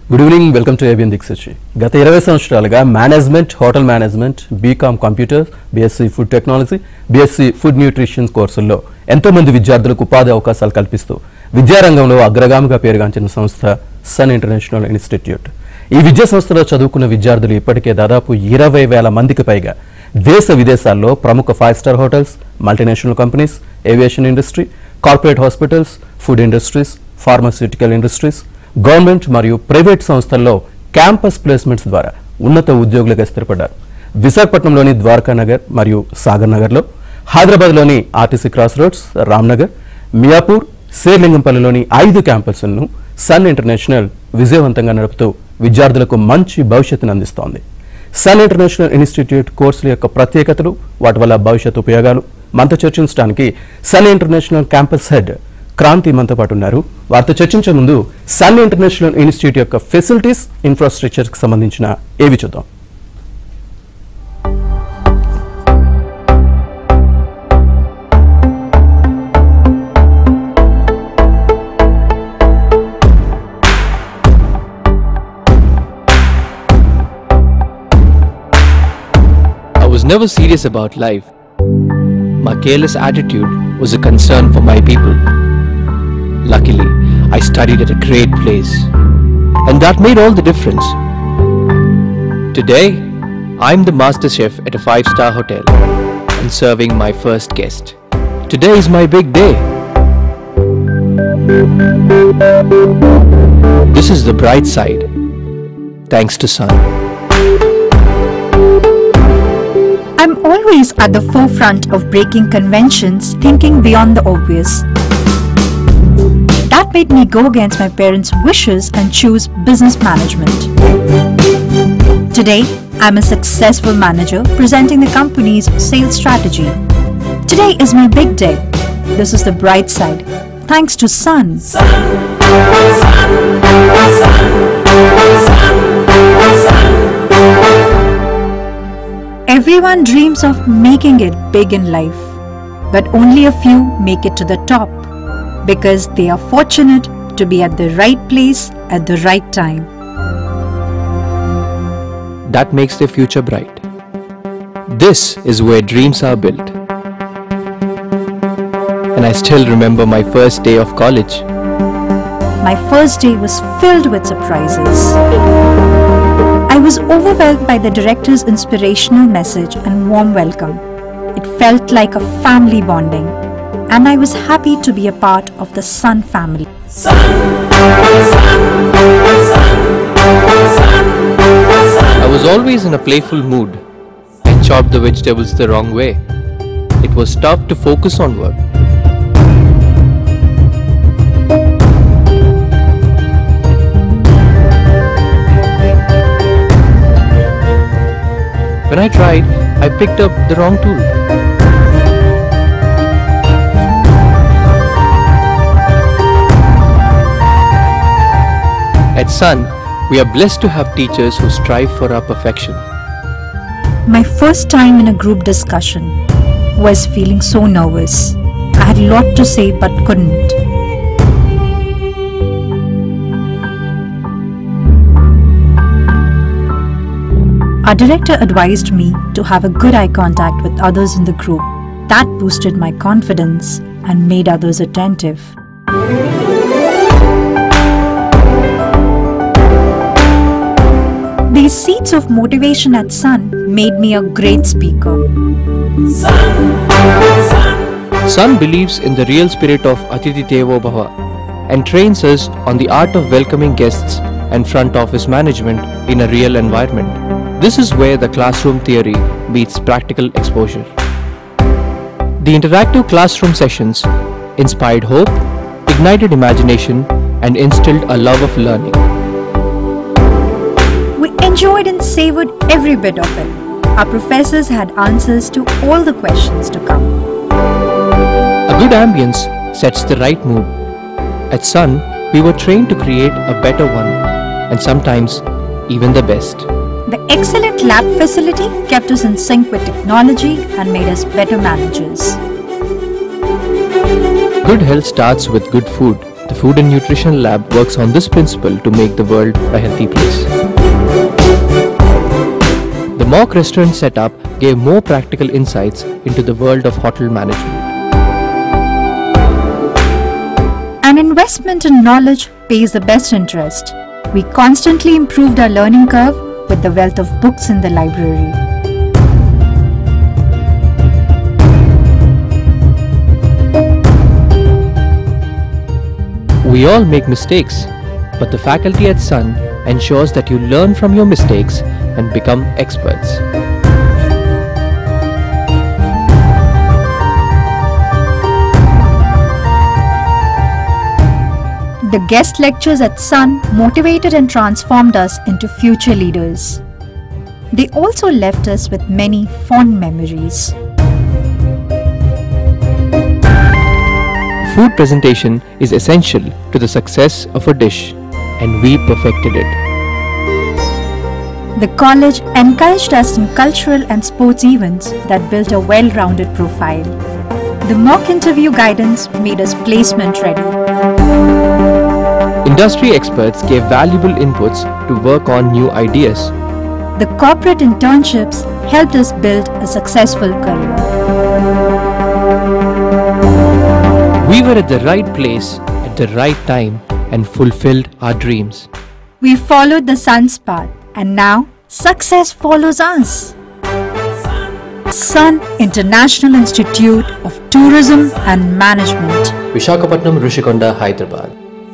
Good evening welcome to ABN Diksuchi గత ఇరవై సంవత్సరాలుగా management hotel management BCom computer BSc food technology BSc food nutrition కోర్సుల్లో ఎంతో మంది విద్యార్థులకు ఉపాధి అవకాశాలు కల్పిస్తూ విద్యారంగంలో అగ్రగామిగా పేరుగాంచిన సంస్థ సన్ ఇంటర్నేషనల్ ఇన్స్టిట్యూట్ ఈ విద్యా సంస్థలో చదువుకున్న విద్యార్థులు ఇప్పటికే దాదాపు ఇరవై వేల మందికి పైగా దేశ విదేశాల్లో ప్రముఖ five star hotels multinational companies aviation industry corporate hospitals food industries pharmaceutical industries government మరియు ప్రైవేట్ సంస్థల్లో క్యాంపస్ ప్లేస్మెంట్స్ ద్వారా ఉన్నత ఉద్యోగులుగా స్థిరపడ్డారు విశాఖపట్నంలోని ద్వారకా నగర్ మరియు సాగర్ నగర్లో హైదరాబాద్లోని RTC cross roads Ramnagar Miyapur శేర్లింగంపల్లిలోని ఐదు క్యాంపస్లను సన్ ఇంటర్నేషనల్ విజయవంతంగా నడుపుతూ విద్యార్థులకు మంచి భవిష్యత్తును అందిస్తోంది సన్ ఇంటర్నేషనల్ ఇన్స్టిట్యూట్ కోర్సుల యొక్క ప్రత్యేకతలు వాటి వల్ల భవిష్యత్ ఉపయోగాలు మనతో చర్చించడానికి Sun International campus head Kranthi మనతో పాటు ఉన్నారు వారితో చర్చించే ముందు సన్ ఇంటర్నేషనల్ ఇన్స్టిట్యూట్ యొక్క ఫెసిలిటీస్ ఇన్ఫ్రాస్ట్రక్చర్కి సంబంధించిన ఏవి చూద్దాం I was never serious about life. My careless attitude was a concern for my people. Luckily, I studied at a great place, and that made all the difference. Today, I'm the master chef at a five star hotel and serving my first guest. Today is my big day. This is the bright side. Thanks to Sun. I'm always at the forefront of breaking conventions, thinking beyond the obvious. That made me go against my parents' wishes and choose business management. Today, I'm a successful manager presenting the company's sales strategy. Today is my big day. This is the bright side. Thanks to Sun. Everyone dreams of making it big in life, but only a few make it to the top because they are fortunate to be at the right place at the right time. that makes their future bright. This is where dreams are built. And I still remember my first day of college. My first day was filled with surprises. I was overwhelmed by the director's inspirational message and warm welcome. It felt like a family bonding, and I was happy to be a part of the Sun family. I was always in a playful mood and chopped the vegetables the wrong way. It was tough to focus on work. When I tried, I picked up the wrong tool. At Sun, we are blessed to have teachers who strive for our perfection. My first time in a group discussion was feeling so nervous. I had a lot to say but couldn't. Our director advised me to have a good eye contact with others in the group. That boosted my confidence and made others attentive. These seeds of motivation at Sun made me a great speaker. Sun believes in the real spirit of Atiti Devo Bhava and trains us on the art of welcoming guests and front office management in a real environment. This is where the classroom theory meets practical exposure. The interactive classroom sessions inspired hope, ignited imagination, and instilled a love of learning. We enjoyed and savored every bit of it. Our professors had answers to all the questions to come. A good ambience sets the right mood. At Sun, we were trained to create a better one, and sometimes even the best. The excellent lab facility kept us in sync with technology and made us better managers. Good health starts with good food, The Food and Nutrition Lab works on this principle to make the world a healthy place. The mock restaurant setup gave more practical insights into the world of hotel management. An investment in knowledge pays the best interest. We constantly improved our learning curve with the wealth of books in the library. We all make mistakes, but the faculty at Sun ensures that you learn from your mistakes and become experts. The guest lectures at Sun motivated and transformed us into future leaders. They also left us with many fond memories. Food presentation is essential to the success of a dish, and we perfected it. The college encouraged us in cultural and sports events that built a well rounded profile. The mock interview guidance made us placement ready. Industry experts gave valuable inputs to work on new ideas. The corporate internships helped us build a successful career. We were at the right place at the right time and fulfilled our dreams. We followed the sun's path, and now success follows us. Sun International Institute of Tourism and Management. Vishakhapatnam, Rishikonda, Hyderabad.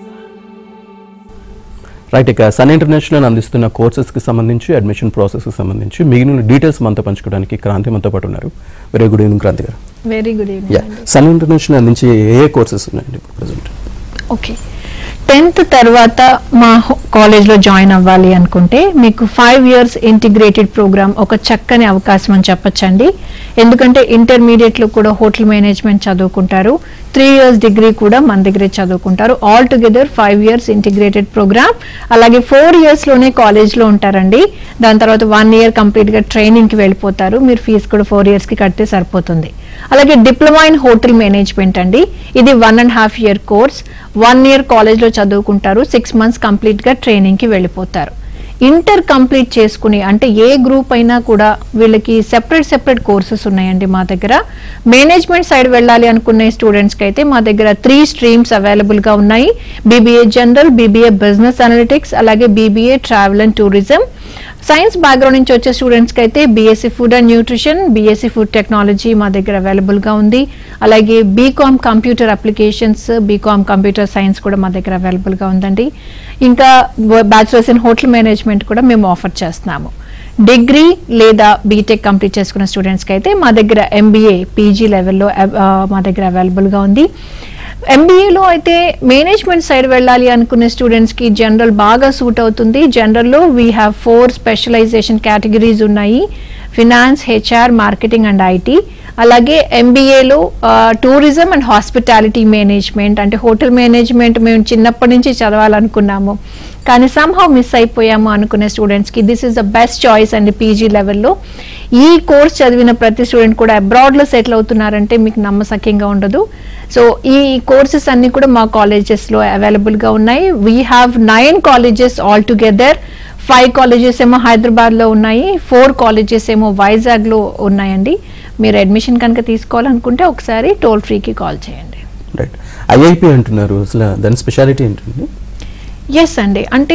Right ఇక Sun International అందిస్తున్న కోర్సెస్కి సంబంధించి admission ప్రాసెస్కి సంబంధించి మిగిలిన details మనతో పంచుకోవడానికి క్రాంతి మనతో పాటు ఉన్నారు very good evening Kranthi garu very good evening yeah Sun International అందించే ఏ ఏ కోర్సెస్ ఉన్నాయండి ఇప్పుడు ప్రజెంట్ ఓకే టెన్త్ తర్వాత మా కాలేజ్లో జాయిన్ అవ్వాలి అనుకుంటే మీకు ఫైవ్ ఇయర్స్ ఇంటిగ్రేటెడ్ ప్రోగ్రామ్ ఒక చక్కని అవకాశం అని చెప్పొచ్చండి ఎందుకంటే ఇంటర్మీడియట్లో కూడా హోటల్ మేనేజ్మెంట్ చదువుకుంటారు త్రీ ఇయర్స్ డిగ్రీ కూడా మన దగ్గరే చదువుకుంటారు all together five years integrated programme అలాగే ఫోర్ ఇయర్స్లోనే కాలేజ్లో ఉంటారండి దాని తర్వాత వన్ ఇయర్ కంప్లీట్గా ట్రైనింగ్కి వెళ్ళిపోతారు మీరు ఫీజు కూడా ఫోర్ ఇయర్స్కి కడితే సరిపోతుంది అలాగే డిప్లొమా ఇన్ హోటల్ మేనేజ్మెంట్ అండి ఇది one and half year course one year కాలేజ్లో చదువుకుంటారు సిక్స్ మంత్స్ కంప్లీట్గా ట్రైనింగ్కి వెళ్ళిపోతారు ఇంటర్ కంప్లీట్ చేసుకుని అంటే ఏ గ్రూప్ అయినా కూడా వీళ్ళకి సెపరేట్ సెపరేట్ కోర్సెస్ ఉన్నాయండి మా దగ్గర మేనేజ్మెంట్ సైడ్ వెళ్ళాలి అనుకునే స్టూడెంట్స్కి అయితే మా దగ్గర త్రీ స్ట్రీమ్స్ అవైలబుల్గా ఉన్నాయి BBA general BBA business analytics అలాగే BBA travel and tourism science background నుంచి వచ్చే స్టూడెంట్స్కి అయితే BSc food and nutrition BSc food technology మా దగ్గర అవైలబుల్గా ఉంది అలాగే BCom computer applications BCom computer science కూడా మా దగ్గర అవైలబుల్గా ఉందండి ఇంకా బ్యాచులర్స్ ఇన్ హోటల్ మేనేజ్మెంట్ కూడా మేము ఆఫర్ చేస్తున్నాము డిగ్రీ లేదా బీటెక్ కంప్లీట్ చేసుకున్న స్టూడెంట్స్కి అయితే మా దగ్గర ఎంబీఏ పీజీ లెవెల్లో మా దగ్గర అవైలబుల్గా ఉంది ఎంబీఏలో అయితే మేనేజ్మెంట్ సైడ్ వెళ్ళాలి అనుకునే స్టూడెంట్స్కి జనరల్ బాగా సూట్ అవుతుంది జనరల్లో we have four specialization categories ఉన్నాయి finance HR marketing and IT అలాగే ఎంబీఏలో టూరిజం అండ్ హాస్పిటాలిటీ మేనేజ్మెంట్ అంటే హోటల్ మేనేజ్మెంట్ మేము చిన్నప్పటి నుంచి చదవాలనుకున్నాము కానీ సంహౌ మిస్ అయిపోయాము అనుకునే స్టూడెంట్స్కి this is the best choice అండి పీజీ లెవెల్లో ఈ కోర్స్ చదివిన ప్రతి స్టూడెంట్ కూడా అబ్రాడ్లో సెటిల్ అవుతున్నారంటే మీకు నమ్మసక్యంగా ఉండదు సో ఈ కోర్సెస్ అన్ని కూడా మా కాలేజెస్లో అవైలబుల్గా ఉన్నాయి we have nine colleges all together five colleges ఏమో హైదరాబాద్లో ఉన్నాయి ఫోర్ కాలేజెస్ ఏమో వైజాగ్లో ఉన్నాయండి మీరు అడ్మిషన్ కనుక తీసుకోవాలనుకుంటే ఒకసారి టోల్ ఫ్రీకి కాల్ చేయండి రైట్ ఐఐపి అంటున్నారు అసలు దాని స్పెషాలిటీ ఏంటండి ఎస్ అండి అంటే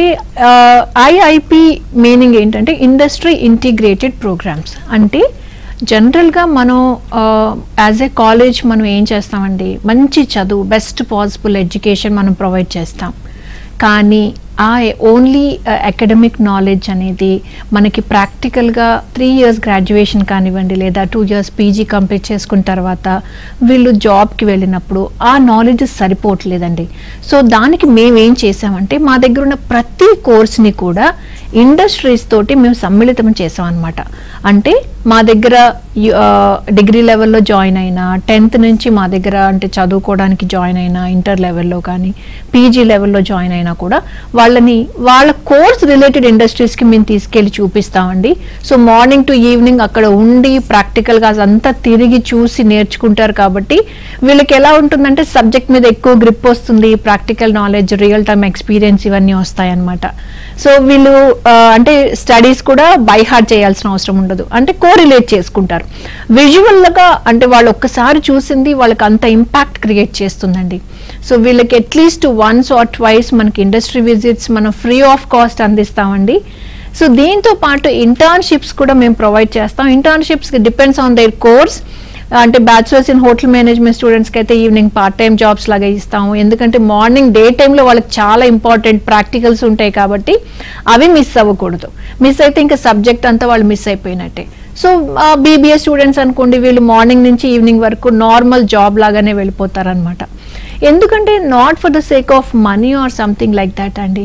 ఐఐపి మీనింగ్ ఏంటంటే ఇండస్ట్రీ ఇంటిగ్రేటెడ్ ప్రోగ్రామ్స్ అంటే జనరల్గా మనం యాజ్ ఏ కాలేజ్ మనం ఏం చేస్తామండి మంచి చదువు బెస్ట్ పాసిబుల్ ఎడ్యుకేషన్ మనం ప్రొవైడ్ చేస్తాం కానీ ఆ ఓన్లీ అకాడమిక్ నాలెడ్జ్ అనేది మనకి ప్రాక్టికల్గా త్రీ ఇయర్స్ గ్రాడ్యుయేషన్ కానివ్వండి లేదా టూ ఇయర్స్ పీజీ కంప్లీట్ చేసుకున్న తర్వాత వీళ్ళు జాబ్కి వెళ్ళినప్పుడు ఆ నాలెడ్జ్ సరిపోవట్లేదండి సో దానికి మేము ఏం చేసామంటే మా దగ్గర ఉన్న ప్రతి కోర్స్ని కూడా ఇండస్ట్రీస్ తోటి మేము సమ్మిళితం చేసాం అనమాట అంటే మా దగ్గర డిగ్రీ లెవెల్లో జాయిన్ అయినా టెన్త్ నుంచి మా దగ్గర అంటే చదువుకోవడానికి జాయిన్ అయినా ఇంటర్ లెవెల్లో కానీ పీజీ లెవెల్లో జాయిన్ అయినా కూడా వాళ్ళు వాళ్ళని వాళ్ళ కోర్స్ రిలేటెడ్ ఇండస్ట్రీస్కి మేము తీసుకెళ్లి చూపిస్తామండి సో మార్నింగ్ టు ఈవినింగ్ అక్కడ ఉండి ప్రాక్టికల్గా అదంతా తిరిగి చూసి నేర్చుకుంటారు కాబట్టి వీళ్ళకి ఎలా ఉంటుందంటే సబ్జెక్ట్ మీద ఎక్కువ గ్రిప్ వస్తుంది practical knowledge real time experience ఇవన్నీ వస్తాయన్నమాట సో వీళ్ళు ఆ, అంటే స్టడీస్ కూడా బై హార్ట్ చేయాల్సిన అవసరం ఉండదు అంటే కోరిలేట్ చేసుకుంటారు విజువల్గా అంటే వాళ్ళు ఒక్కసారి చూసింది వాళ్ళకి అంత ఇంపాక్ట్ క్రియేట్ చేస్తుందండి సో వీళ్ళకి అట్లీస్ట్ వన్స్ ఆర్ ట్వైస్ మనకి ఇండస్ట్రీ విజిట్స్ మనం ఫ్రీ ఆఫ్ కాస్ట్ అందిస్తామండి సో దీంతో పాటు ఇంటర్న్షిప్స్ కూడా మేము ప్రొవైడ్ చేస్తాం internships depends on their course అంటే బ్యాచులర్స్ ఇన్ హోటల్ మేనేజ్మెంట్ స్టూడెంట్స్కి అయితే ఈవినింగ్ పార్ట్ టైం జాబ్స్ లాగా ఇస్తాము ఎందుకంటే మార్నింగ్ డే టైంలో వాళ్ళకి చాలా ఇంపార్టెంట్ ప్రాక్టికల్స్ ఉంటాయి కాబట్టి అవి మిస్ అవ్వకూడదు మిస్ అయితే ఇంకా సబ్జెక్ట్ అంతా వాళ్ళు మిస్ అయిపోయినట్టే సో బీబీఏ స్టూడెంట్స్ అనుకోండి వీళ్ళు మార్నింగ్ నుంచి ఈవినింగ్ వరకు నార్మల్ జాబ్ లాగానే వెళ్ళిపోతారనమాట ఎందుకంటే not for the sake of money or something like that అండి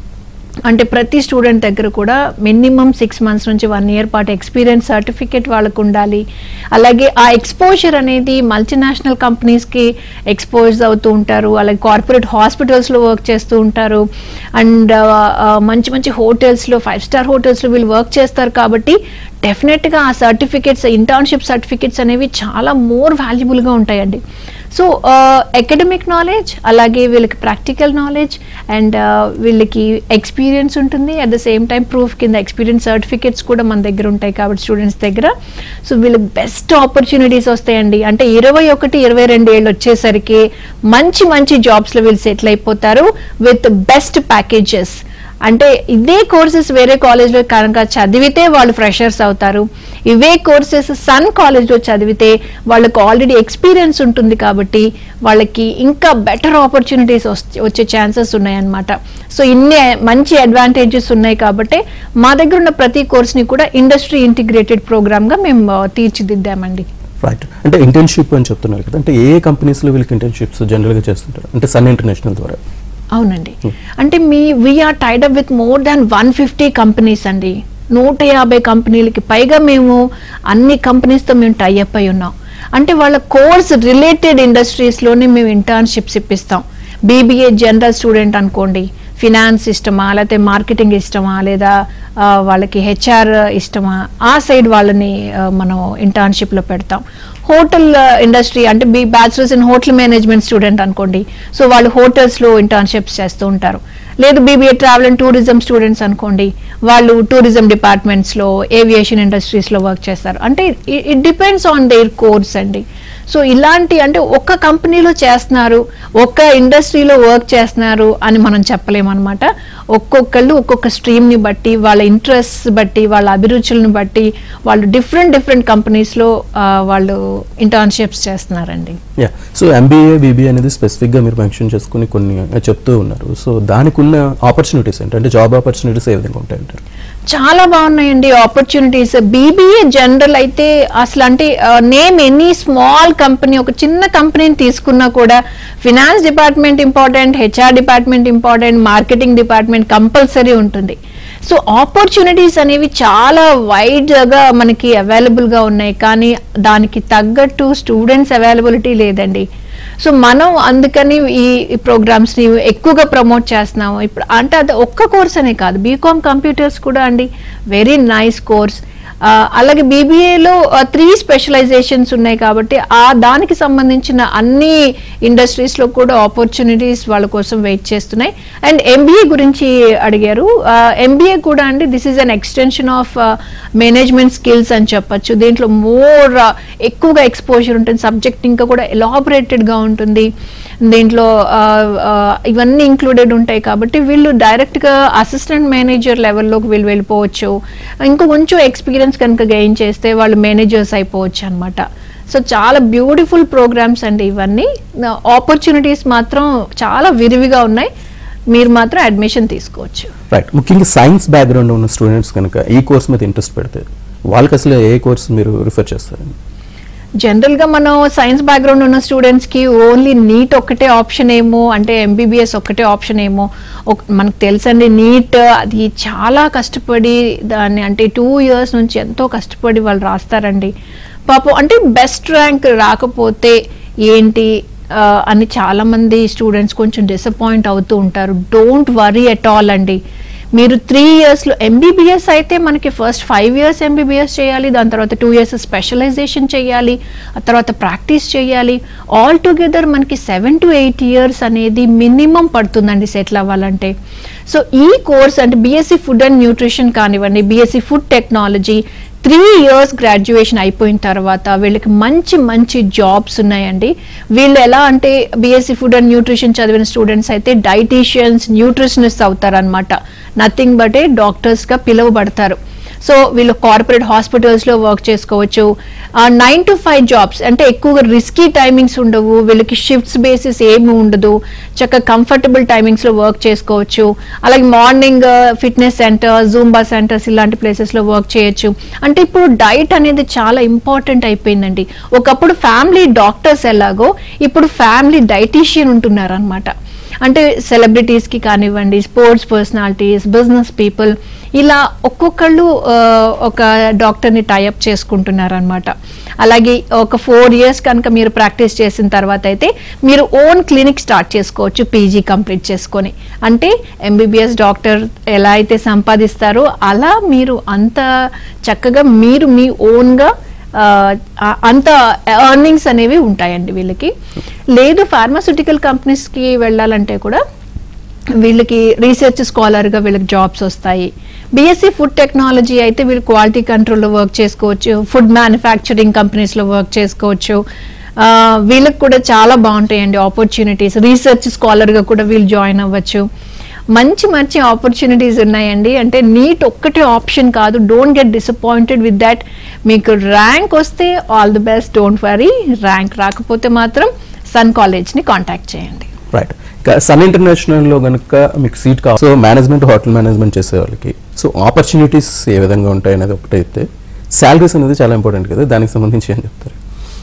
అంటే ప్రతి స్టూడెంట్ దగ్గర కూడా మినిమం సిక్స్ మంత్స్ నుంచి వన్ ఇయర్ పాటు ఎక్స్పీరియన్స్ సర్టిఫికేట్ వాళ్ళకు ఉండాలి అలాగే ఆ ఎక్స్పోజర్ అనేది మల్టీనేషనల్ కంపెనీస్కి ఎక్స్పోజ్ అవుతూ ఉంటారు అలాగే కార్పొరేట్ హాస్పిటల్స్లో వర్క్ చేస్తూ ఉంటారు అండ్ మంచి మంచి హోటల్స్లో ఫైవ్ స్టార్ హోటల్స్లో వీళ్ళు వర్క్ చేస్తారు కాబట్టి డెఫినెట్గా ఆ సర్టిఫికేట్స్ ఇంటర్న్షిప్ సర్టిఫికేట్స్ అనేవి చాలా మోర్ వాల్యుబుల్గా ఉంటాయండి సో అకాడమిక్ నాలెడ్జ్ అలాగే వీళ్ళకి ప్రాక్టికల్ నాలెడ్జ్ అండ్ వీళ్ళకి ఎక్స్పీరియన్స్ ఉంటుంది at the same time proof కింద ఎక్స్పీరియన్స్ సర్టిఫికేట్స్ కూడా మన దగ్గర ఉంటాయి కాబట్టి స్టూడెంట్స్ దగ్గర సో వీళ్ళకి బెస్ట్ ఆపర్చునిటీస్ వస్తాయండి అంటే ఇరవై ఒకటి ఇరవై రెండు ఏళ్ళు వచ్చేసరికి మంచి మంచి జాబ్స్లో వీళ్ళు సెటిల్ అయిపోతారు విత్ బెస్ట్ ప్యాకేజెస్ అంటే ఇదే కోర్సెస్ వేరే కాలేజ్లో కనుక చదివితే వాళ్ళు ఫ్రెషర్స్ అవుతారు ఇవే కోర్సెస్ సన్ కాలేజ్లో చదివితే వాళ్ళకు ఆల్రెడీ ఎక్స్పీరియన్స్ ఉంటుంది కాబట్టి వాళ్ళకి ఇంకా బెటర్ ఆపర్చునిటీస్ వచ్చే ఛాన్సెస్ ఉన్నాయన్నమాట సో ఇన్ని మంచి అడ్వాంటేజెస్ ఉన్నాయి కాబట్టి మా దగ్గర ఉన్న ప్రతి కోర్స్ని కూడా ఇండస్ట్రీ ఇంటిగ్రేటెడ్ ప్రోగ్రామ్గా మేము ఆ, తీర్చిదిద్దామండి రైట్ అంటే ఇంటర్న్షిప్ అని చెప్తున్నారు కదా అంటే ఏ కంపెనీస్లో వీళ్ళకి ఇంటర్న్షిప్స్ జనరల్గా చేస్తుంటారు అంటే సన్ ఇంటర్నేషనల్ ద్వారా అవునండి అంటే మీ we are tied up with more than one fifty companies అండి నూట యాభై కంపెనీలకి పైగా మేము అన్ని కంపెనీస్తో మేము టైఅప్ అయి ఉన్నాం అంటే వాళ్ళ కోర్స్ రిలేటెడ్ ఇండస్ట్రీస్లోనే మేము ఇంటర్న్షిప్స్ ఇప్పిస్తాం బీబీఏ జనరల్ స్టూడెంట్ అనుకోండి ఫినాన్స్ ఇష్టమా లేకపోతే మార్కెటింగ్ ఇష్టమా లేదా ఆ, వాళ్ళకి హెచ్ఆర్ ఇష్టమా ఆ సైడ్ వాళ్ళని ఆ, మనం ఇంటర్న్షిప్లో పెడతాం హోటల్ ఇండస్ట్రీ అంటే B bachelors in hotel management student అనుకోండి సో వాళ్ళు హోటల్స్లో ఇంటర్న్షిప్స్ చేస్తూ ఉంటారు లేదు BBA travel and tourism students అనుకోండి వాళ్ళు టూరిజం డిపార్ట్మెంట్స్లో ఏవియేషన్ ఇండస్ట్రీస్లో వర్క్ చేస్తారు అంటే it depends on their course అండి సో ఇలాంటి అంటే ఒక్క కంపెనీలో చేస్తున్నారు ఒక్క ఇండస్ట్రీలో వర్క్ చేస్తున్నారు అని మనం చెప్పలేమన్నమాట ఒక్కొక్కళ్ళు ఒక్కొక్క స్ట్రీమ్ని బట్టి వాళ్ళ ఇంట్రెస్ట్ బట్టి వాళ్ళ అభిరుచులను బట్టి వాళ్ళు డిఫరెంట్ డిఫరెంట్ కంపెనీస్లో వాళ్ళు ఇంటర్న్షిప్స్ చేస్తున్నారండి యా సో ఎంబీఏ బీబీఏ అనేది స్పెసిఫిక్గా మీరు మెన్షన్ చేసుకుని కొన్ని చెప్తూ ఉన్నారు సో దానికి ఉన్న ఆపర్చునిటీస్ ఏంటి అంటే జాబ్ ఆపర్చునిటీస్ ఏ విధంగా ఉంటాయంటారు చాలా బాగున్నాయండి ఆపర్చునిటీస్ బీబీఏ జనరల్ అయితే అసలు అంటే నేమ్ ఎనీ స్మాల్ కంపెనీ ఒక చిన్న కంపెనీని తీసుకున్నా కూడా finance department important HR department important marketing department compulsory ఉంటుంది సో ఆపర్చునిటీస్ అనేవి చాలా వైడ్గా మనకి అవైలబుల్గా ఉన్నాయి కానీ దానికి తగ్గట్టు స్టూడెంట్స్ అవైలబిలిటీ లేదండి సో మనం అందుకని ఈ ప్రోగ్రామ్స్ని ఎక్కువగా ప్రమోట్ చేస్తున్నాము ఇప్పుడు అంటే అది ఒక్క కోర్స్ అనే కాదు బీకామ్ కంప్యూటర్స్ కూడా అండి వెరీ నైస్ కోర్స్ అలాగే బీబీఏలో త్రీ స్పెషలైజేషన్స్ ఉన్నాయి కాబట్టి ఆ దానికి సంబంధించిన అన్ని ఇండస్ట్రీస్లో కూడా ఆపర్చునిటీస్ వాళ్ళ కోసం వెయిట్ చేస్తున్నాయి అండ్ ఎంబీఏ గురించి అడిగారు ఎంబీఏ కూడా అండి this is an extension of management skills అని చెప్పొచ్చు దీంట్లో మోర్ ఎక్కువగా ఎక్స్పోజర్ ఉంటుంది సబ్జెక్ట్ ఇంకా కూడా ఎలాబరేటెడ్గా ఉంటుంది దీంట్లో ఆ, ఆ, ఇవన్నీ ఇంక్లూడెడ్ ఉంటాయి కాబట్టి వీళ్ళు డైరెక్ట్గా అసిస్టెంట్ మేనేజర్ లెవెల్లోకి వీళ్ళు వెళ్ళిపోవచ్చు ఇంకా కొంచెం ఎక్స్పీరియన్స్ కనుక గెయిన్ చేస్తే వాళ్ళు మేనేజర్స్ అయిపోవచ్చు అనమాట సో చాలా బ్యూటిఫుల్ ప్రోగ్రామ్స్ అండి ఇవన్నీ ఆపర్చునిటీస్ మాత్రం చాలా విరివిగా ఉన్నాయి మీరు మాత్రం అడ్మిషన్ తీసుకోవచ్చు రైట్ ముఖ్యంగా సైన్స్ బ్యాక్గ్రౌండ్ ఉన్న స్టూడెంట్స్ కనుక ఈ కోర్స్ మీద ఇంట్రెస్ట్ పెడితే వాళ్ళకి అసలు ఏ కోర్స్ మీరు రిఫర్ చేస్తారండి జనరల్గా మనం సైన్స్ బ్యాక్గ్రౌండ్ ఉన్న స్టూడెంట్స్కి ఓన్లీ నీట్ ఒక్కటే ఆప్షన్ ఏమో అంటే ఎంబీబీఎస్ ఒక్కటే ఆప్షన్ ఏమో ఒక- మనకు తెలుసండి నీట్ అది చాలా కష్టపడి దాన్ని అంటే టూ ఇయర్స్ నుంచి ఎంతో కష్టపడి వాళ్ళు రాస్తారండి పాపం అంటే బెస్ట్ ర్యాంక్ రాకపోతే ఏంటి అని చాలా మంది స్టూడెంట్స్ కొంచెం డిసప్పాయింట్ అవుతూ ఉంటారు డోంట్ వరీ ఎట్ ఆల్ అండి మీరు త్రీ ఇయర్స్లో ఎంబీబీఎస్ అయితే మనకి ఫస్ట్ ఫైవ్ ఇయర్స్ ఎంబీబీఎస్ చేయాలి దాని తర్వాత టూ ఇయర్స్ స్పెషలైజేషన్ చేయాలి ఆ తర్వాత ప్రాక్టీస్ చేయాలి ఆల్ టుగెదర్ మనకి సెవెన్ టు ఎయిట్ ఇయర్స్ అనేది మినిమం పడుతుందండి సెటిల్ అవ్వాలంటే సో ఈ కోర్స్ అంటే బీఎస్సీ ఫుడ్ అండ్ న్యూట్రిషన్ కానివ్వండి BSc food technology three years graduation అయిపోయిన తర్వాత వీళ్ళకి మంచి మంచి జాబ్స్ ఉన్నాయండి వీళ్ళు ఎలా అంటే బీఎస్సీ ఫుడ్ అండ్ న్యూట్రిషన్ చదివిన స్టూడెంట్స్ అయితే డైటీషియన్స్ న్యూట్రిషనిస్ట్ అవుతారనమాట నథింగ్ బట్ ఏ డాక్టర్స్గా పిలువబడతారు సో వీళ్ళు కార్పొరేట్ హాస్పిటల్స్లో వర్క్ చేసుకోవచ్చు నైన్ టు ఫైవ్ జాబ్స్ అంటే ఎక్కువగా రిస్కీ టైమింగ్స్ ఉండవు వీళ్ళకి షిఫ్ట్స్ బేసిస్ ఏమి ఉండదు చక్కగా కంఫర్టబుల్ టైమింగ్స్లో వర్క్ చేసుకోవచ్చు అలాగే morning fitness centre Zumba centres ఇలాంటి ప్లేసెస్లో వర్క్ చేయొచ్చు అంటే ఇప్పుడు డైట్ అనేది చాలా ఇంపార్టెంట్ అయిపోయిందండి ఒకప్పుడు ఫ్యామిలీ డాక్టర్స్ ఎలాగో ఇప్పుడు ఫ్యామిలీ డైటీషియన్ ఉంటున్నారు అనమాట అంటే సెలబ్రిటీస్కి కానివ్వండి స్పోర్ట్స్ పర్సనాలిటీస్ బిజినెస్ పీపుల్ ఇలా ఒక్కొక్కళ్ళు ఆ, ఒక డాక్టర్ని టైఅప్ చేసుకుంటున్నారు అనమాట అలాగే ఒక ఫోర్ ఇయర్స్ కనుక మీరు ప్రాక్టీస్ చేసిన తర్వాత అయితే మీరు ఓన్ క్లినిక్ స్టార్ట్ చేసుకోవచ్చు పీజీ కంప్లీట్ చేసుకొని అంటే ఎంబీబీఎస్ డాక్టర్ ఎలా అయితే సంపాదిస్తారో అలా మీరు అంత చక్కగా మీరు మీ ఓన్గా ఆ, ఆ- అంత ఎర్నింగ్స్ అనేవి ఉంటాయండి వీళ్ళకి లేదు ఫార్మాస్యూటికల్ కంపెనీస్కి వెళ్ళాలంటే కూడా వీళ్ళకి రీసెర్చ్ స్కాలర్గా వీళ్ళకి జాబ్స్ వస్తాయి బీఎస్సీ ఫుడ్ టెక్నాలజీ అయితే వీళ్ళు క్వాలిటీ కంట్రోల్లో వర్క్ చేసుకోవచ్చు ఫుడ్ మ్యానుఫ్యాక్చరింగ్ కంపెనీస్లో వర్క్ చేసుకోవచ్చు ఆ, వీళ్ళకి కూడా చాలా బాగుంటాయండి ఆపర్చునిటీస్ రీసెర్చ్ స్కాలర్గా కూడా వీళ్ళు జాయిన్ అవ్వచ్చు మంచి మంచి ఆపర్చునిటీస్ ఉన్నాయండి అంటే నీట్ ఒక్కటే ఆప్షన్ కాదు don't get disappointed with that మీకు ర్యాంక్ వస్తే all the best don't worry rank రాకపోతే మాత్రం సన్ కాలేజ్ని కాంటాక్ట్ చేయండి రైట్ ఇక సన్ ఇంటర్నేషనల్లో కనుక మీకు సీట్ కావాలి సో మేనేజ్మెంట్ హోటల్ మేనేజ్మెంట్ చేసే వాళ్ళకి సో ఆపర్చునిటీస్ ఏ విధంగా ఉంటాయి అనేది ఒకటైతే శాలరీస్ అనేది చాలా ఇంపార్టెంట్ కదా దానికి సంబంధించి ఏం చెప్తారు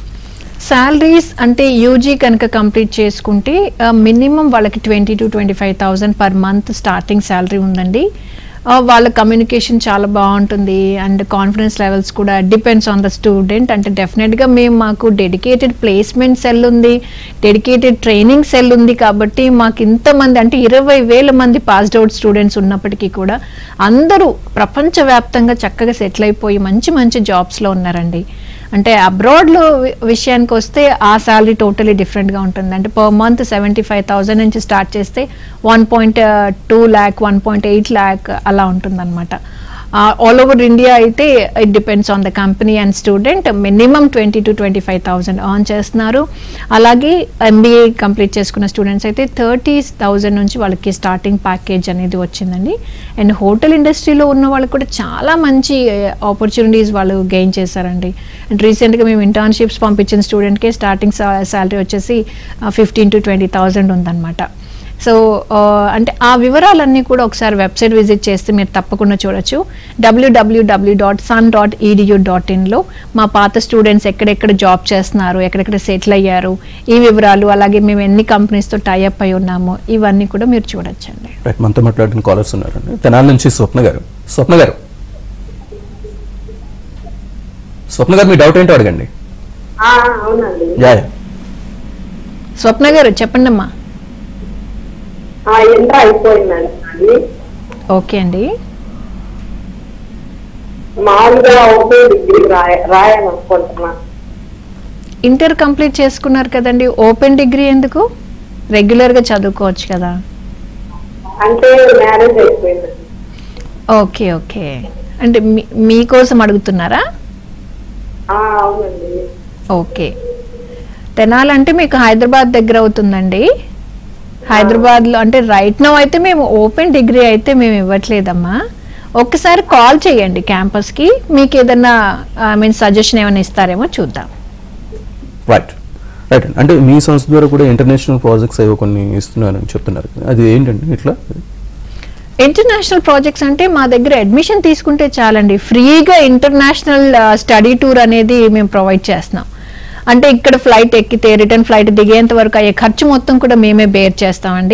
శాలరీస్ అంటే యూజీ కనుక కంప్లీట్ చేసుకుంటే మినిమం వాళ్ళకి twenty two twenty five thousand per month starting salary ఉందండి ఆ, వాళ్ళ కమ్యూనికేషన్ చాలా బాగుంటుంది అండ్ కాన్ఫిడెన్స్ లెవెల్స్ కూడా డిపెండ్స్ ఆన్ ద స్టూడెంట్ అంటే డెఫినెట్గా మేము మాకు డెడికేటెడ్ ప్లేస్మెంట్ సెల్ ఉంది డెడికేటెడ్ ట్రైనింగ్ సెల్ ఉంది కాబట్టి మాకు ఇంతమంది అంటే ఇరవై వేల మంది పాస్డ్ అవుట్ స్టూడెంట్స్ ఉన్నప్పటికీ కూడా అందరూ ప్రపంచవ్యాప్తంగా చక్కగా సెటిల్ అయిపోయి మంచి మంచి జాబ్స్లో ఉన్నారండి అంటే అబ్రాడ్లో విషయానికి వస్తే ఆ శాలరీ టోటలీ డిఫరెంట్గా ఉంటుంది అంటే per month seventy five thousand నుంచి స్టార్ట్ చేస్తే one point two lakh one point eight lakh అలా ఉంటుందన్నమాట ఆల్ ఓవర్ ఇండియా అయితే it depends on the company and student minimum twenty two twenty five thousand ఆన్ చేస్తున్నారు అలాగే ఎంబీఏ కంప్లీట్ చేసుకున్న స్టూడెంట్స్ అయితే థర్టీ థౌజండ్ నుంచి వాళ్ళకి స్టార్టింగ్ ప్యాకేజ్ అనేది వచ్చిందండి అండ్ హోటల్ ఇండస్ట్రీలో ఉన్న వాళ్ళకి కూడా చాలా మంచి ఆపర్చునిటీస్ వాళ్ళు గెయిన్ చేశారండి అండ్ రీసెంట్గా మేము ఇంటర్న్షిప్స్ పంపించిన స్టూడెంట్కే స్టార్టింగ్ శాలరీ వచ్చేసి ఫిఫ్టీన్ టు ట్వంటీ థౌజండ్ ఉందన్నమాట సో అంటే ఆ వివరాలన్నీ కూడా ఒకసారి వెబ్సైట్ విజిట్ చేస్తే మీరు తప్పకుండా చూడొచ్చు W W W dot Sun dot E D U dot ఇన్లో మా పాత స్టూడెంట్స్ ఎక్కడెక్కడ జాబ్ చేస్తున్నారు ఎక్కడెక్కడ సెటిల్ అయ్యారు ఈ వివరాలు అలాగే మేము ఎన్ని కంపెనీస్తో టైఅప్ అయి ఉన్నాము ఇవన్నీ కూడా మీరు చూడొచ్చండి రైట్ మనతో మాట్లాడిన కాలర్స్ ఉన్నారండి తెనాల నుంచి స్వప్న గారు స్వప్న గారు స్వప్న గారు మీ డౌట్ ఏంటో అడగండి ఆ, అవునండి యా యా. స్వప్న గారు చెప్పండి అమ్మా ఆ, ఇంటర్ అయిపోయిందండి నాది. ఓకే అండి మామూలుగా ఒకే డిగ్రీ రాయ రాయాలనుకుంటున్నా ఇంటర్ కంప్లీట్ చేసుకున్నారు కదండి ఓపెన్ డిగ్రీ ఎందుకు రెగ్యులర్గా చదువుకోవచ్చు కదా అంటే మ్యారేజ్ అయిపోయిందండి ఓకే ఓకే అంటే మీ మీకోసం అడుగుతున్నారా ఆ, అవునండి ఓకే తెనాలి అంటే మీకు హైదరాబాద్ దగ్గర అవుతుందండి హైదరాబాద్లో అంటే రైట్ నో అయితే మేము ఓపెన్ డిగ్రీ అయితే మేము ఇవ్వట్లేదమ్మా ఒక్కసారి కాల్ చేయండి క్యాంపస్కి మీకు ఏదన్నా ఐ మీన్ సజెషన్ ఏమైనా ఇస్తారేమో చూద్దాం రైట్ రైట్ అండి అంటే మీ సంస్థ ద్వారా కూడా ఇంటర్నేషనల్ ప్రాజెక్ట్స్ ఏవో కొన్ని ఇస్తున్నారని చెప్తున్నారు కదా. అది ఏంటండి ఇట్లా ఇంటర్నేషనల్ ప్రాజెక్ట్స్ అంటే మా దగ్గర అడ్మిషన్ తీసుకుంటే చాలండి ఫ్రీగా ఇంటర్నేషనల్ స్టడీ టూర్ అనేది మేము ప్రొవైడ్ చేస్తున్నాం అంటే ఇక్కడ ఫ్లైట్ ఎక్కితే రిటర్న్ ఫ్లైట్ దిగేంత వరకు అయ్యే ఖర్చు మొత్తం కూడా మేమే బేర్ చేస్తామండి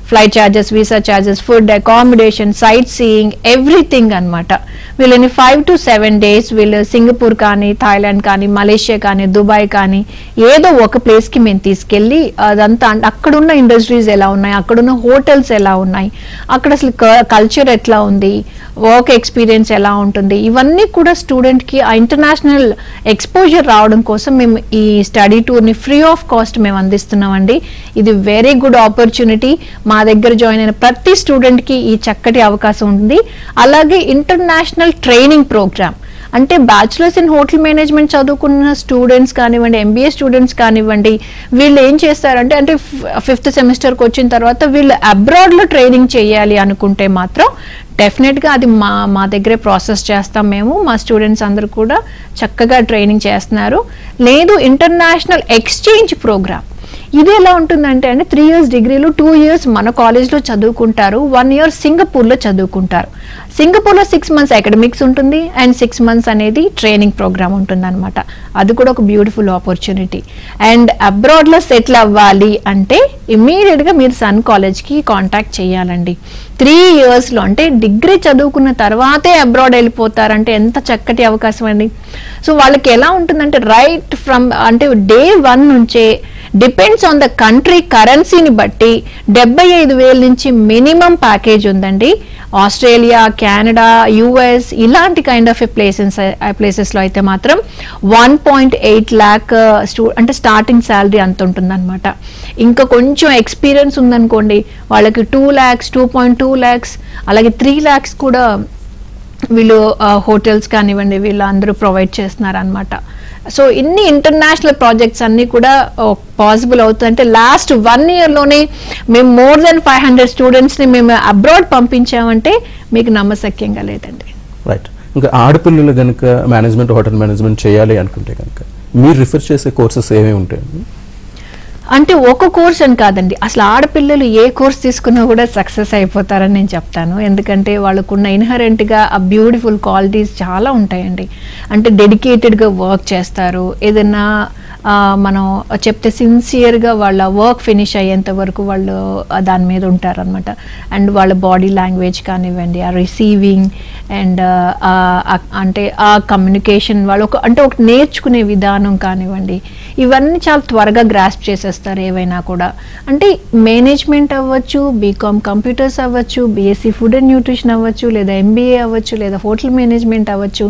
flight charges visa charges food accommodation sightseeing everything అన్నమాట వీళ్ళని ఫైవ్ టు సెవెన్ డేస్ వీళ్ళు సింగపూర్ కానీ థాయిలాండ్ కానీ మలేషియా కానీ దుబాయ్ కానీ ఏదో ఒక place కి మేము తీసుకెళ్ళి అదంతా అన్- అక్కడున్న ఇండస్ట్రీస్ ఎలా ఉన్నాయి అక్కడున్న హోటల్స్ ఎలా ఉన్నాయి అక్కడ అసలు కల్చర్ ఎట్లా ఉంది వర్క్ ఎక్స్పీరియన్స్ ఎలా ఉంటుంది ఇవన్నీ కూడా స్టూడెంట్కి ఆ ఇంటర్నేషనల్ ఎక్స్పోజర్ రావడం కోసం మేము ఈ స్టడీ టూర్ని ఫ్రీ ఆఫ్ కాస్ట్ మేము అందిస్తున్నామండి ఇది వెరీ గుడ్ ఆపర్చునిటీ మా దగ్గర జాయిన్ అయిన ప్రతి స్టూడెంట్కి ఈ చక్కటి అవకాశం ఉంది అలాగే ఇంటర్నేషనల్ ట్రైనింగ్ ప్రోగ్రామ్ అంటే బ్యాచులర్స్ ఇన్ హోటల్ మేనేజ్మెంట్ చదువుకున్న స్టూడెంట్స్ కానివ్వండి ఎంబీఏ స్టూడెంట్స్ కానివ్వండి వీళ్ళు ఏం చేస్తారంటే అంటే ఫిఫ్త్ సెమిస్టర్కి వచ్చిన తర్వాత వీళ్ళు అబ్రాడ్లో ట్రైనింగ్ చేయాలి అనుకుంటే మాత్రం డెఫినెట్గా అది మా మా దగ్గరే ప్రాసెస్ చేస్తాం మేము మా స్టూడెంట్స్ అందరూ కూడా చక్కగా ట్రైనింగ్ చేస్తున్నారు లేదు ఇంటర్నేషనల్ ఎక్స్చేంజ్ ప్రోగ్రామ్ ఇది ఎలా ఉంటుందంటే అంటే త్రీ ఇయర్స్ డిగ్రీలు టూ ఇయర్స్ మన కాలేజ్లో చదువుకుంటారు వన్ ఇయర్ సింగపూర్లో చదువుకుంటారు సింగపూర్లో సిక్స్ మంత్స్ అకాడమిక్స్ ఉంటుంది అండ్ సిక్స్ మంత్స్ అనేది ట్రైనింగ్ ప్రోగ్రామ్ ఉంటుంది అనమాట అది కూడా ఒక బ్యూటిఫుల్ ఆపర్చునిటీ అండ్ అబ్రాడ్లో సెటిల్ అవ్వాలి అంటే ఇమ్మీడియట్గా మీరు సన్ కాలేజ్కి కాంటాక్ట్ చేయాలండి త్రీ ఇయర్స్లో అంటే డిగ్రీ చదువుకున్న తర్వాతే అబ్రాడ్ వెళ్ళిపోతారంటే ఎంత చక్కటి అవకాశం అండి సో వాళ్ళకి ఎలా ఉంటుందంటే రైట్ ఫ్రమ్ అంటే డే వన్ నుంచే డిపెండ్స్ ఆన్ ద కంట్రీ కరెన్సీని బట్టి డెబ్బై ఐదు వేల నుంచి మినిమం ప్యాకేజ్ ఉందండి ఆస్ట్రేలియా కెనడా యుఎస్ ఇలాంటి కైండ్ ఆఫ్ ప్లేసెస్ ప్లేసెస్లో అయితే మాత్రం వన్ పాయింట్ ఎయిట్ ల్యాక్ స్టూ అంటే స్టార్టింగ్ శాలరీ అంత ఉంటుందన్నమాట ఇంకా కొంచెం ఎక్స్పీరియన్స్ ఉందనుకోండి వాళ్ళకి two lakhs two point two lakhs అలాగే త్రీ ల్యాక్స్ కూడా వీళ్ళు హోటల్స్ కానివ్వండి వీళ్ళు అందరూ ప్రొవైడ్ చేస్తున్నారు అనమాట సో ఇన్ని ఇంటర్నేషనల్ ప్రాజెక్ట్స్ అన్నీ కూడా పాసిబుల్ అవుతుంది అంటే లాస్ట్ వన్ ఇయర్లోనే మేము మోర్ దెన్ ఫైవ్ హండ్రెడ్ స్టూడెంట్స్ని మేము అబ్రాడ్ పంపించామంటే మీకు నమ్మశక్యంగా లేదండి రైట్ ఇంకా ఆడపిల్లలు కనుక మేనేజ్మెంట్ హోటల్ మేనేజ్మెంట్ చేయాలి అనుకుంటే కనుక మీరు రిఫర్ చేసే కోర్సెస్ ఏమేమి ఉంటాయండి అంటే ఒక కోర్స్ అని కాదండి అసలు ఆడపిల్లలు ఏ కోర్స్ తీసుకున్నా కూడా సక్సెస్ అయిపోతారని నేను చెప్తాను ఎందుకంటే వాళ్ళకున్న ఇన్హరెంట్గా ఆ బ్యూటిఫుల్ క్వాలిటీస్ చాలా ఉంటాయండి అంటే డెడికేటెడ్గా వర్క్ చేస్తారు ఏదైనా ఆ, మనం చెప్తే సిన్సియర్గా వాళ్ళ వర్క్ ఫినిష్ అయ్యేంత వరకు వాళ్ళు ఆ దాని మీద ఉంటారనమాట అండ్ వాళ్ళ బాడీ లాంగ్వేజ్ కానివ్వండి ఆ రిసీవింగ్ అండ్ అంటే ఆ కమ్యూనికేషన్ వాళ్ళు ఒక అంటే ఒక నేర్చుకునే విధానం కానివ్వండి ఇవన్నీ చాలా త్వరగా గ్రాస్ప్ చేసేస్తారు ఏవైనా కూడా అంటే మేనేజ్మెంట్ అవ్వచ్చు బీకామ్ కంప్యూటర్స్ అవ్వచ్చు బీఎస్సీ ఫుడ్ అండ్ న్యూట్రిషన్ అవ్వచ్చు లేదా ఎంబీఏ అవ్వచ్చు లేదా హోటల్ మేనేజ్మెంట్ అవ్వచ్చు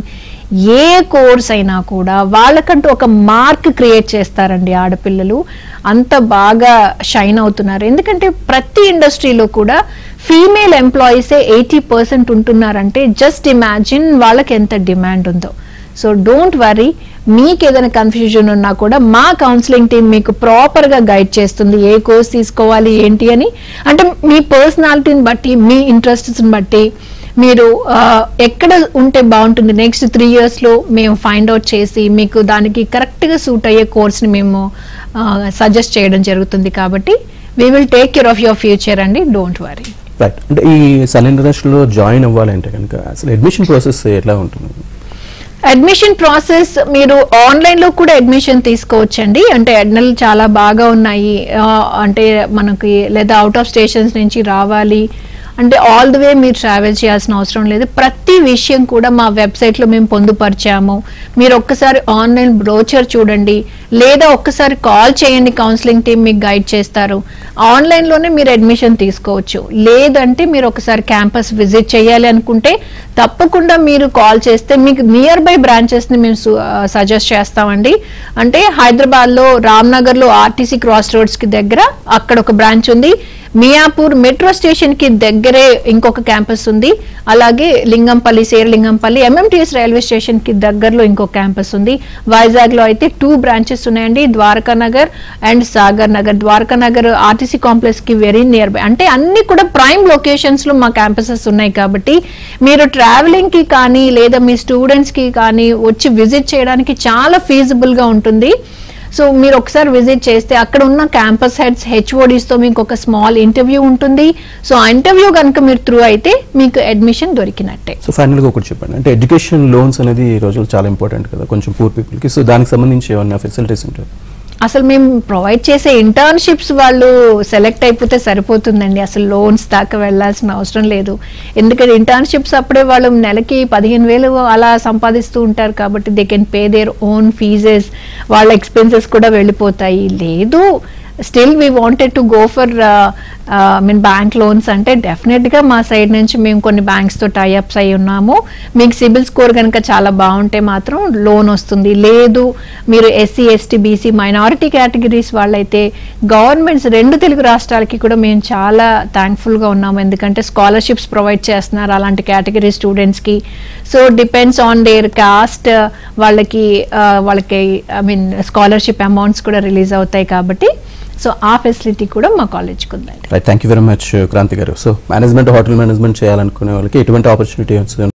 ఏ కోర్స్ అయినా కూడా వాళ్ళకంటూ ఒక మార్క్ క్రియేట్ చేస్తారండి ఆడపిల్లలు అంత బాగా షైన్ అవుతున్నారు ఎందుకంటే ప్రతి ఇండస్ట్రీలో కూడా ఫీమేల్ ఎంప్లాయీసే ఎయిటీ పర్సెంట్ ఉంటున్నారంటే జస్ట్ ఇమాజిన్ వాళ్ళకి ఎంత డిమాండ్ ఉందో సో డోంట్ వరీ మీకు ఏదైనా కన్ఫ్యూజన్ ఉన్నా కూడా మా కౌన్సిలింగ్ టీం మీకు ప్రాపర్గా గైడ్ చేస్తుంది ఏ కోర్స్ తీసుకోవాలి ఏంటి అని అంటే మీ పర్సనాలిటీని బట్టి మీ ఇంట్రెస్ట్స్ని బట్టి మీరు ఆ, ఎక్కడ ఉంటే బాగుంటుంది నెక్స్ట్ త్రీ ఇయర్స్లో మేము ఫైండ్ అవుట్ చేసి మీకు దానికి కరెక్ట్గా సూట్ అయ్యే కోర్స్ని మేము సజెస్ట్ చేయడం జరుగుతుంది కాబట్టి we will take care of your future అండి డోంట్ వరీ రైట్ అంటే ఈ సన్ ఇంటర్నేషనల్లో జాయిన్ అవ్వాలంటే కనుక అసలు అడ్మిషన్ ప్రాసెస్ ఎట్లా ఉంటుంది అడ్మిషన్ ప్రాసెస్ మీరు ఆన్లైన్ లో కూడా అడ్మిషన్ తీసుకోవచ్చండి అంటే ఎడ్నల్ చాలా బాగా ఉన్నాయి ఆ, అంటే మనకి లేదా అవుట్ ఆఫ్ స్టేషన్స్ నుంచి రావాలి అంటే ఆల్ ది వే మీరు ట్రావెల్ చేయాల్సిన అవసరం లేదు ప్రతి విషయం కూడా మా వెబ్సైట్ లో మేము పొందుపరిచాము మీరు ఒక్కసారి ఆన్లైన్ బ్రోచర్ చూడండి లేదా ఒక్కసారి కాల్ చేయండి కౌన్సిలింగ్ టీం మీకు గైడ్ చేస్తారు ఆన్లైన్ లోనే మీరు అడ్మిషన్ తీసుకోవచ్చు లేదంటే మీరు ఒకసారి క్యాంపస్ విజిట్ చేయాలి అనుకుంటే తప్పకుండా మీరు కాల్ చేస్తే మీకు నియర్ బై బ్రాంచెస్ ని మేము సజెస్ట్ చేస్తామండి అంటే హైదరాబాద్ లో రామ్నగర్ లో ఆర్టీసీ క్రాస్ రోడ్స్ కి దగ్గర అక్కడ ఒక బ్రాంచ్ ఉంది మియాపూర్ మెట్రో స్టేషన్ కి దగ్గరే ఇంకొక క్యాంపస్ ఉంది అలాగే Lingampally Serilingampally MMTS railway station కి దగ్గరలో ఇంకో క్యాంపస్ ఉంది వైజాగ్ లో అయితే టూ బ్రాంచెస్ ఉన్నాయండి Dwaraka Nagar and Sagar Nagar Dwaraka Nagar RTC complex కి వెరీ నియర్ బై అంటే అన్ని కూడా ప్రైమ్ లొకేషన్స్ లో మా క్యాంపసెస్ ఉన్నాయి కాబట్టి మీరు ట్రావెలింగ్ కి కానీ లేదా మీ స్టూడెంట్స్ కి కానీ వచ్చి విజిట్ చేయడానికి చాలా ఫీజిబుల్ గా ఉంటుంది సో మీరు ఒకసారి విజిట్ చేస్తే అక్కడ ఉన్న క్యాంపస్ హెడ్స్ హెచ్ఓడీస్ తో మీకు ఒక స్మాల్ ఇంటర్వ్యూ ఉంటుంది సో ఆ ఇంటర్వ్యూ కనుక మీరు త్రూ అయితే మీకు అడ్మిషన్ దొరికినట్టే సో ఫైనల్గా ఒకటి చెప్పండి అంటే ఎడ్యుకేషన్ లోన్స్ అనేది ఈ రోజుల్లో చాలా ఇంపార్టెంట్ కదా కొంచెం పూర్ పీపుల్కి సో దానికి సంబంధించి ఏమన్నా ఫెసిలిటీస్ ఉంటాయి అసలు మేము ప్రొవైడ్ చేసే ఇంటర్న్షిప్స్ వాళ్ళు సెలెక్ట్ అయిపోతే సరిపోతుందండి అసలు లోన్స్ దాకా వెళ్ళాల్సిన అవసరం లేదు ఎందుకంటే ఇంటర్న్షిప్స్ అప్పుడే వాళ్ళు నెలకి పదిహేను వేలు అలా సంపాదిస్తూ ఉంటారు కాబట్టి they can pay their own fees వాళ్ళ ఎక్స్పెన్సెస్ కూడా వెళ్ళిపోతాయి లేదు still we wanted to go for mean bank loans అంటే డెఫినెట్గా మా సైడ్ నుంచి మేము కొన్ని బ్యాంక్స్తో టైఅప్స్ అయి ఉన్నాము మీకు సిబిల్ స్కోర్ కనుక చాలా బాగుంటే మాత్రం లోన్ వస్తుంది లేదు మీరు SC ST BC minority categories వాళ్ళైతే గవర్నమెంట్స్ రెండు తెలుగు రాష్ట్రాలకి కూడా మేము చాలా థ్యాంక్ఫుల్గా ఉన్నాము ఎందుకంటే స్కాలర్షిప్స్ ప్రొవైడ్ చేస్తున్నారు అలాంటి కేటగిరీ స్టూడెంట్స్కి so depends on their caste వాళ్ళకి ఆ, వాళ్ళకి ఐ మీన్ స్కాలర్షిప్ అమౌంట్స్ కూడా రిలీజ్ అవుతాయి కాబట్టి సో ఆ ఫెసిలిటీ కూడా మా కాలేజ్కి ఉందండి right thank you very much Kranthi garu so management hotel management చేయాలనుకునే వాళ్ళకి ఎటువంటి ఆపర్చునిటీ